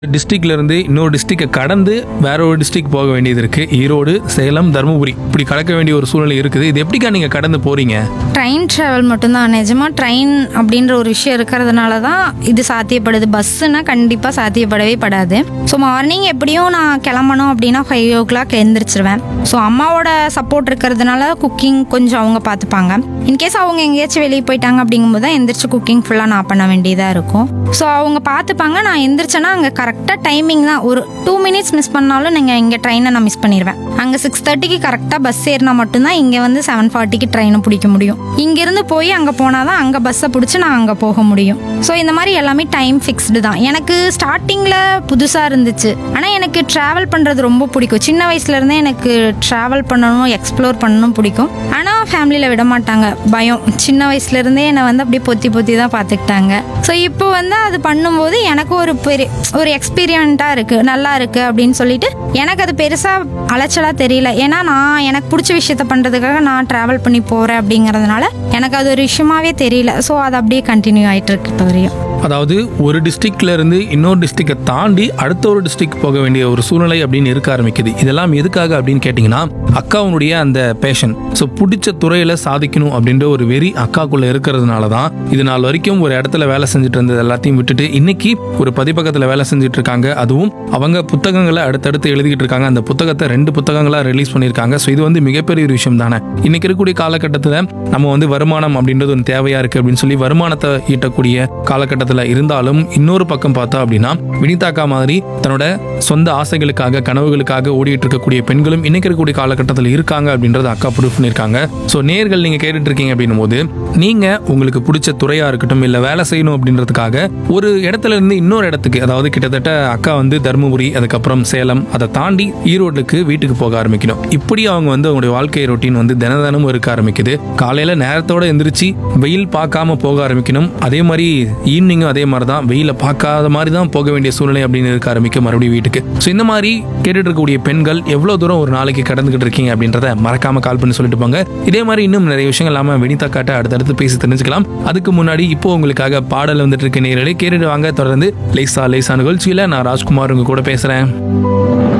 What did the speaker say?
டிஸ்ட்ரிக்ட்ல இருந்து இன்னொரு டிஸ்ட்ரிக்டை கடந்து வேற ஒரு டிஸ்ட்ரிக்ட் போக வேண்டியது இருக்கு ஈரோடு சேலம் தருமபுரி இப்படி கடக்க வேண்டிய ஒரு சூழ்நிலை இருக்குது இது எப்படிக்கா நீங்க கடந்து போறீங்க ட்ரெயின் ட்ராவல் மட்டும்தான் நிஜமாக ட்ரெயின் அப்படின்ற ஒரு விஷயம் இருக்கிறதுனால தான் இது சாத்தியப்படுது பஸ்ஸுனா கண்டிப்பாக சாத்தியப்படவே படாது ஸோ மார்னிங் எப்படியும் நான் கிளம்பணும் அப்படின்னா ஃபைவ் ஓ கிளாக் எழுந்திரிச்சிருவேன் ஸோ அம்மாவோட சப்போர்ட் இருக்கிறதுனால குக்கிங் கொஞ்சம் அவங்க பார்த்துப்பாங்க இன்கேஸ் அவங்க எங்கேயாச்சும் வெளியே போயிட்டாங்க அப்படிங்கும்போது தான் எந்திரிச்சு குக்கிங் ஃபுல்லாக நான் பண்ண வேண்டியதாக இருக்கும் ஸோ அவங்க பார்த்துப்பாங்க நான் எந்திரிச்சேன்னா அங்கே கரெக்டாக டைமிங் தான் ஒரு டூ மினிட்ஸ் மிஸ் பண்ணாலும் நீங்கள் இங்கே ட்ரெயினை நான் மிஸ் பண்ணிடுவேன் அங்கே சிக்ஸ் தேர்ட்டிக்கு கரெக்டாக பஸ் ஏறினா மட்டும்தான் இங்கே வந்து செவன் ஃபார்ட்டிக்கு ட்ரெயினை பிடிக்க முடியும் இங்கேருந்து போய் அங்கே போனால் தான் அங்கே பஸ்ஸை பிடிச்சி நான் அங்கே போக முடியும் ஸோ இந்த மாதிரி எல்லாமே டைம் ஃபிக்ஸ்டு தான் எனக்கு ஸ்டார்டிங்கில் புதுசாக இருந்துச்சு ஆனால் எனக்கு ட்ராவல் பண்ணுறது ரொம்ப பிடிக்கும் சின்ன வயசுலேருந்தே எனக்கு ட்ராவல் பண்ணணும் எக்ஸ்ப்ளோர் பண்ணணும் பிடிக்கும் ஆனால் ஃபேமிலியில் விட மாட்டாங்க பயம் சின்ன வயசுலேருந்தே என்னை வந்து அப்படியே பொத்தி பொத்தி தான் பார்த்துக்கிட்டாங்க ஸோ இப்போ வந்து அது பண்ணும்போது எனக்கு ஒரு பெரிய ஒரு எக்ஸ்பீரியண்ட்டாக இருக்குது நல்லா இருக்குது அப்படின்னு சொல்லிட்டு எனக்கு அது பெருசாக அலைச்சலாக தெரியல ஏன்னா நான் எனக்கு பிடிச்ச விஷயத்த பண்ணுறதுக்காக நான் ட்ராவல் பண்ணி போகிறேன் அப்படிங்கிறதுனால எனக்கு அது ஒரு விஷயமாவே தெரியல ஸோ அது அப்படியே கண்டினியூ ஆகிட்டு இருக்கு இப்போ வரையும் அதாவது ஒரு டிஸ்ட்ரிக்ட்ல இருந்து இன்னொரு டிஸ்ட்ரிக்டை தாண்டி அடுத்த ஒரு டிஸ்ட்ரிக்ட் போக வேண்டிய ஒரு சூழ்நிலை அப்படின்னு இருக்க ஆரம்பிக்குது இதெல்லாம் எதுக்காக அப்படின்னு கேட்டிங்கன்னா அக்காவுடைய அந்த பேஷன் ஸோ பிடிச்ச துறையில சாதிக்கணும் அப்படின்ற ஒரு வெறி அக்காக்குள்ள இருக்கிறதுனால தான் இது நாள் வரைக்கும் ஒரு இடத்துல வேலை செஞ்சுட்டு இருந்தது எல்லாத்தையும் விட்டுட்டு இன்னைக்கு ஒரு பதிப்பகத்தில் வேலை செஞ்சுட்டு இருக்காங்க அதுவும் அவங்க புத்தகங்களை அடுத்தடுத்து எழுதிக்கிட்டு இருக்காங்க அந்த புத்தகத்தை ரெண்டு புத்தகங்களா ரிலீஸ் பண்ணியிருக்காங்க ஸோ இது வந்து மிகப்பெரிய ஒரு விஷயம் தானே இன்னைக்கு இருக்கக்கூடிய காலகட்டத்தில் நம்ம வந்து வருமானம் அப்படின்றது ஒரு தேவையா இருக்கு அப்படின்னு சொல்லி வருமானத்தை ஈட்டக்கூடிய காலகட்டத்தில் இருந்தாலும் இன்னொரு பக்கம் பார்த்தா அப்படின்னா வினிதாக்கா மாதிரி தன்னோட சொந்த ஆசைகளுக்காக கனவுகளுக்காக ஓடிட்டு இருக்கக்கூடிய பெண்களும் இன்னைக்கு இருக்கக்கூடிய காலகட்டத்தில் இருக்காங்க அப்படின்றத அக்கா ப்ரூஃப் பண்ணியிருக்காங்க ஸோ நேர்கள் நீங்க கேட்டுட்டு இருக்கீங்க அப்படின்னும் போது நீங்க உங்களுக்கு பிடிச்ச துறையா இருக்கட்டும் இல்ல வேலை செய்யணும் அப்படின்றதுக்காக ஒரு இடத்துல இருந்து இன்னொரு இடத்துக்கு அதாவது கிட்டத்தட்ட அக்கா வந்து தருமபுரி அதுக்கப்புறம் சேலம் அதை தாண்டி ஈரோடுக்கு வீட்டுக்கு போக ஆரம்பிக்கணும் இப்படி அவங்க வந்து அவங்களுடைய வாழ்க்கை ரொட்டீன் வந்து தின தினமும் இருக்க ஆரம்பிக்குது காலையில நேரத்தோட எந்திரிச்சு வெயில் பார்க்காம போக ஆரம்பிக்கணும் அதே மாதிரி ஈவினிங்கும் அதே மாதிரி தான் வெயில பார்க்காத மாதிரி தான் போக வேண்டிய சூழ்நிலை அப்படின்னு இருக்க ஆரம்பிக்கும் மறுபடியும் வீட்டுக்கு ஸோ இந்த மாதிரி கேட்டுட்டு இருக்கக்கூடிய பெண்கள் எவ்வளவு தூரம் ஒரு நாளைக்கு கடந்துகிட்டு இருக்கீங்க அப்படின்றத மறக்காம கால் பண்ணி சொல்லிட்டு போங்க இதே மாதிரி இன்னும் நிறைய விஷயங்கள் இல்லாம வினிதா காட்ட அடுத்தடுத்து பேசி தெரிஞ்சுக்கலாம் அதுக்கு முன்னாடி இப்போ உங்களுக்காக பாடல் வந்துட்டு இருக்க நேரலை கேட்டுட்டு வாங்க தொடர்ந்து லேசா லேசா நிகழ்ச்சியில நான் ராஜ்குமார் உங்க கூட பேசுறேன்